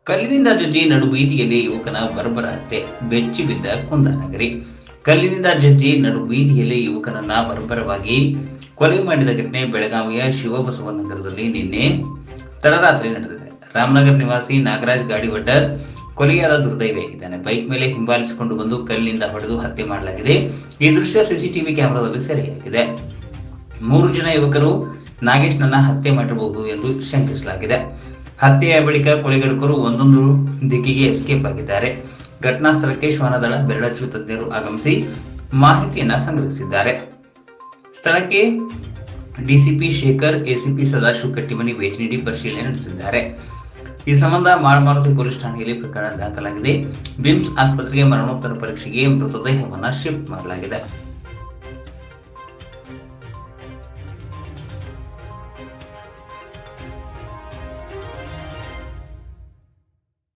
ಕಲ್ಲಿನಿಂದ ಜಜ್ಜಿ ನಡು ಬೀದಿಯಲ್ಲಿ ಯುವಕನ ಬರ್ಬರ ಹತ್ಯೆ ಬೆಚ್ಚಿ ಬಿದ್ದ ಕುಂದಾನಗರಿ ಕಲ್ಲಿನಿಂದ ಜಜ್ಜಿ ನಡು ಬೀದಿಯಲ್ಲಿ ಯುವಕನನ್ನ ಬರ್ಬರವಾಗಿ ಕೊಲೆ ಮಾಡಿದ ಘಟನೆ ಬೆಳಗಾವಿಯ ಶಿವಬಸವ ನಗರದಲ್ಲಿ ನಿನ್ನೆ ತಡರಾತ್ರಿ ನಡೆದಿದೆ ರಾಮನಗರ ನಿವಾಸಿ ನಾಗರಾಜ್ ಗಾಡಿವಡ್ಡರ್ ಕೊಲೆಯಾದ ದುರ್ದೈವಿಯಾಗಿದ್ದಾನೆ ಬೈಕ್ ಮೇಲೆ ಹಿಂಬಾಲಿಸಿಕೊಂಡು ಬಂದು ಕಲ್ಲಿನಿಂದ ಹೊಡೆದು ಹತ್ಯೆ ಮಾಡಲಾಗಿದೆ ಈ ದೃಶ್ಯ ಸಿಸಿಟಿವಿ ಕ್ಯಾಮೆರಾದಲ್ಲಿ ಸೆರೆಯಾಗಿದೆ ಮೂರು ಜನ ಯುವಕರು ನಾಗೇಶ್ನನ್ನ ಹತ್ಯೆ ಮಾಡಿರಬಹುದು ಎಂದು ಶಂಕಿಸಲಾಗಿದೆ ಹತ್ಯೆಯ ಬಳಿಕ ಕೊಲೆಗಡುಕರು ಒಂದೊಂದು ದಿಕ್ಕಿಗೆ ಎಸ್ಕೇಪ್ ಆಗಿದ್ದಾರೆ ಘಟನಾ ಸ್ಥಳಕ್ಕೆ ಶ್ವಾನದಳ ಬೆರಳಚ್ಚು ತಜ್ಞರು ಆಗಮಿಸಿ ಮಾಹಿತಿಯನ್ನ ಸಂಗ್ರಹಿಸಿದ್ದಾರೆ ಸ್ಥಳಕ್ಕೆ ಡಿಸಿಪಿ ಶೇಖರ್ ಎಸಿಪಿ ಸದಾಶಿವ ಕಟ್ಟಿಮನಿ ಭೇಟಿ ನೀಡಿ ಪರಿಶೀಲನೆ ನಡೆಸಿದ್ದಾರೆ ಈ ಸಂಬಂಧ ಮಾಳಮಾರುತಿ ಪೊಲೀಸ್ ಠಾಣೆಯಲ್ಲಿ ಪ್ರಕರಣ ದಾಖಲಾಗಿದೆ ಬಿಮ್ಸ್ ಆಸ್ಪತ್ರೆಗೆ ಮರಣೋತ್ತರ ಪರೀಕ್ಷೆಗೆ ಮೃತದೇಹವನ್ನ ಶಿಫ್ಟ್ ಮಾಡಲಾಗಿದೆ